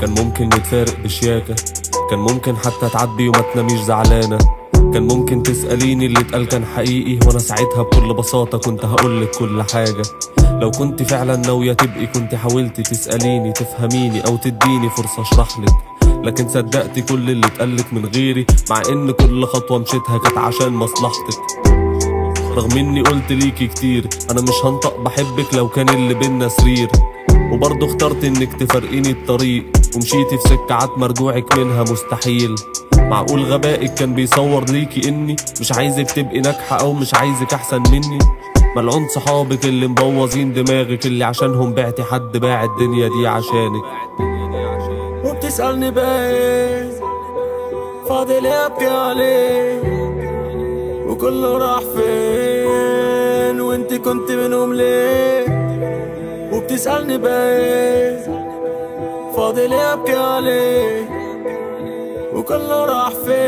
كان ممكن نتفارق بشياكة كان ممكن حتى تعدي وما تناميش زعلانة كان ممكن تسأليني اللي اتقال كان حقيقي وانا ساعتها بكل بساطة كنت هقولك كل حاجة لو كنت فعلا ناوية تبقي كنت حاولتي تسأليني تفهميني او تديني فرصة اشرحلك لكن صدقتي كل اللي اتقالك من غيري مع ان كل خطوة مشيتها كانت عشان مصلحتك رغم اني قلت ليكي كتير انا مش هنطق بحبك لو كان اللي بينا سرير وبرضه اخترت انك تفرقيني الطريق ومشيتي في سكة عتمة رجوعك منها مستحيل معقول غبائك كان بيصور ليكي اني مش عايزك تبقي ناجحة او مش عايزك احسن مني ملعون صحابك اللي مبوظين دماغك اللي عشانهم بعتي حد باع الدنيا دي عشانك وبتسألني باين فاضل ابكي عليه وكله راح فين وانت كنت منهم ليه وبتسألني باين فاضل ابكي عليه وكله راح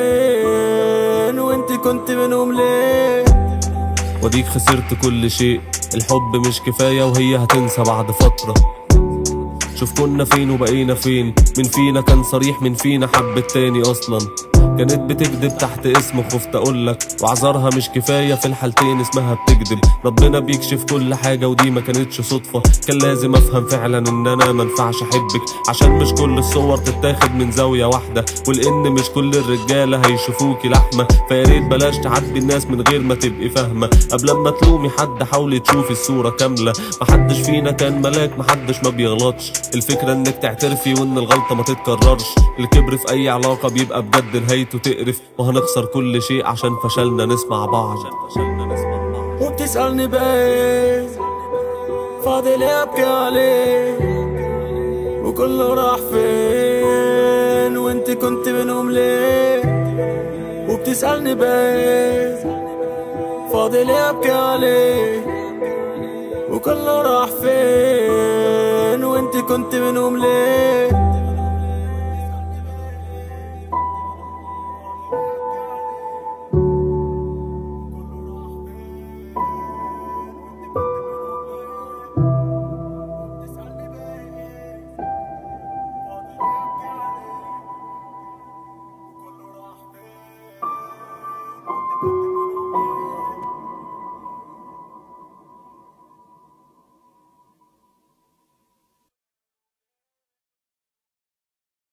فين وانت كنت منهم ليه وديك خسرت كل شيء الحب مش كفاية وهي هتنسى بعد فترة شوف كنا فين وبقينا فين من فينا كان صريح من فينا حب التاني اصلا كانت بتكذب تحت اسم خفت اقولك واعذارها مش كفايه في الحالتين اسمها بتكذب ربنا بيكشف كل حاجه ودي ما كانتش صدفه كان لازم افهم فعلا ان انا منفعش احبك عشان مش كل الصور تتاخد من زاويه واحده ولان مش كل الرجاله هيشوفوكي لحمه فياريت بلاش تعدي الناس من غير ما تبقي فاهمه قبل ما تلومي حد حاولي تشوفي الصوره كامله محدش فينا كان ملاك محدش ما بيغلطش الفكره انك تعترفي وان الغلطه ما تتكررش الكبر في اي علاقه بيبقى بجد نهايته تقرف وهنخسر كل شيء عشان فشلنا نسمع بعض وبتسألني باين فاضل ابكي عليه وكله راح فين وانت كنت منهم ليه وبتسألني باين فاضل ابكي عليه وكله راح فين وانت كنت منهم ليه